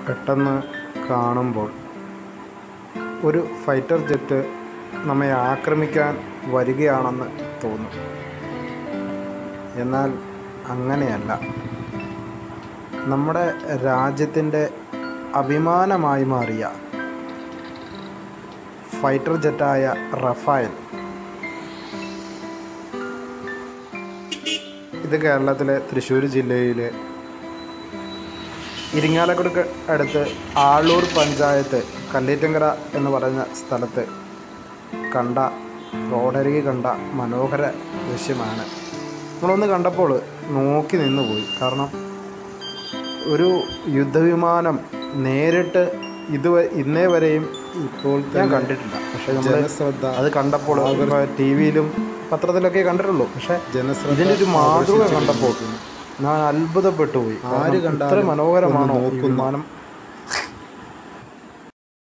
പെട്ടെന്ന് കാണുമ്പോൾ ഒരു ഫൈറ്റർ ജെറ്റ് നമ്മെ ആക്രമിക്കാൻ വരികയാണെന്ന് തോന്നും എന്നാൽ അങ്ങനെയല്ല നമ്മുടെ രാജ്യത്തിൻ്റെ അഭിമാനമായി മാറിയ ഫൈറ്റർ ജെറ്റായ റഫായൽ ഇത് കേരളത്തിലെ തൃശ്ശൂർ ജില്ലയിലെ ഇരിങ്ങാലക്കുടക്ക് അടുത്ത് ആളൂർ പഞ്ചായത്ത് കല്ലേറ്റങ്കര എന്ന് പറയുന്ന സ്ഥലത്ത് കണ്ട റോഡരികെ കണ്ട മനോഹര ദൃശ്യമാണ് നമ്മളൊന്ന് കണ്ടപ്പോൾ നോക്കി നിന്നുപോയി കാരണം ഒരു യുദ്ധവിമാനം നേരിട്ട് ഇതുവരെ ഇന്നേ വരെയും ഇപ്പോൾ ഞാൻ കണ്ടിട്ടില്ല പക്ഷേ നമ്മൾ ജനശ്രദ്ധ അത് കണ്ടപ്പോൾ ടി വിയിലും പത്രത്തിലൊക്കെ കണ്ടിട്ടുള്ളൂ പക്ഷേ ജനശ്രദ്ധ ഇതിൻ്റെ ഒരു മാതൃക കണ്ടപ്പോൾ ഞാൻ അത്ഭുതപ്പെട്ടു പോയി ആര് കാരണം കണ്ടാലും ഇത്ര മനോഹരമാണോ ഒന്ന് ഈ നോക്കുന്ന വിമാനം